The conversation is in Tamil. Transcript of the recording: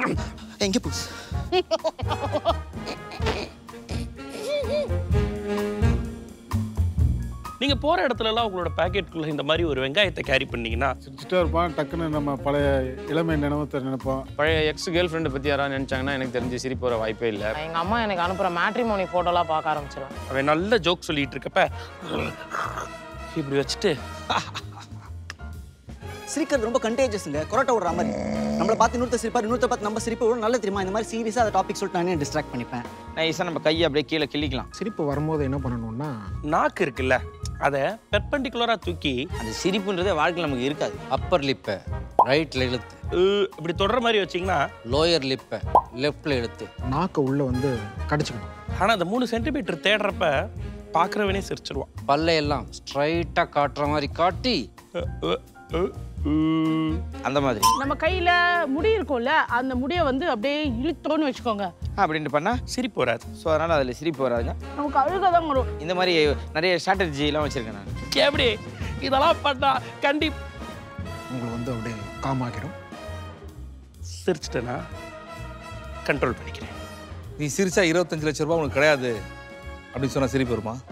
எங்கே புதுசு நீங்க போற இடத்துல எல்லாம் உங்களோட பாக்கெட்டுக்குள்ள இந்த மாதிரி ஒரு வெங்காயத்தை கேரி பண்ணீங்கன்னா சிரிச்சுட்டே இருப்பான் டக்குன்னு நம்ம பழைய இளமை நினைவத்தை நினைப்போம் பழைய எக்ஸ் கேர்ள் ஃப்ரெண்டை பத்தி யாராவது நினைச்சாங்கன்னா எனக்கு தெரிஞ்சு சிரிப்பு வர வாய்ப்பே இல்லை எங்க அம்மா எனக்கு அனுப்புற மேட்ரிமோனி போட்டோலாம் பார்க்க ஆரம்பிச்சிருவேன் அவன் நல்ல ஜோக் சொல்லிட்டு இருக்கப்ப இப்படி வச்சுட்டு சிரிக்கிறது ரொம்ப கண்டேஜஸ்ங்க கொரோட்டா விடுற மாதிரி நம்மளை பார்த்து இன்னொருத்தர் சிரிப்பார் இன்னொருத்தர் பார்த்து நம்ம சிரிப்பு விட நல்ல தெரியுமா இந்த மாதிரி சீரியஸாக அந்த டாபிக் சொல்லிட்டு நானே டிஸ்ட்ராக்ட் பண்ணிப்பேன் நைஸாக நம்ம கையை அப்படியே கீழே கிள்ளிக்கலாம் சிரிப்பு வரும்போது என்ன பண்ணணும்னா நாக்கு இருக்குல்ல அதை பெர்பெண்டிகுலரா தூக்கி அந்த சிரிப்புன்றதே வாழ்க்கையில் நமக்கு இருக்காது அப்பர் லிப்பை ரைட்டில் இழுத்து அஹ், இப்படி தொடர மாதிரி வச்சீங்கன்னா லோயர் லிப்பை லெஃப்டில் இழுத்து நாக்கை உள்ள வந்து கடிச்சுக்கணும் ஆனா அந்த மூணு சென்டிமீட்டர் தேடுறப்ப பார்க்குறவனே சிரிச்சிருவான் பல்லையெல்லாம் ஸ்ட்ரைட்டாக காட்டுற மாதிரி காட்டி அஹ், அஹ், அஹ், அஹ். அந்த மாதிரி நம்ம கையில முடி இருக்கும்ல அந்த முடியை வந்து அப்படியே இழுத்தோன்னு வச்சுக்கோங்க அப்படின்ட்டு பண்ணா சிரிப்பு வராது ஸோ அதனால் அதில் சிரிப்பு வராதுங்க நமக்கு அழுக தான் வரும் இந்த மாதிரி நிறைய ஸ்ட்ராட்டஜிலாம் வச்சுருக்கேன் நான் எப்படி இதெல்லாம் பண்ணா கண்டி உங்களை வந்து அப்படியே காமாக்கிடும் சிரிச்சிட்டேனா கண்ட்ரோல் பண்ணிக்கிறேன் நீ சிரிச்சா இருபத்தஞ்சு லட்ச ரூபாய் உனக்கு கிடையாது அப்படின்னு சொன்னா சிரிப்பு வருமா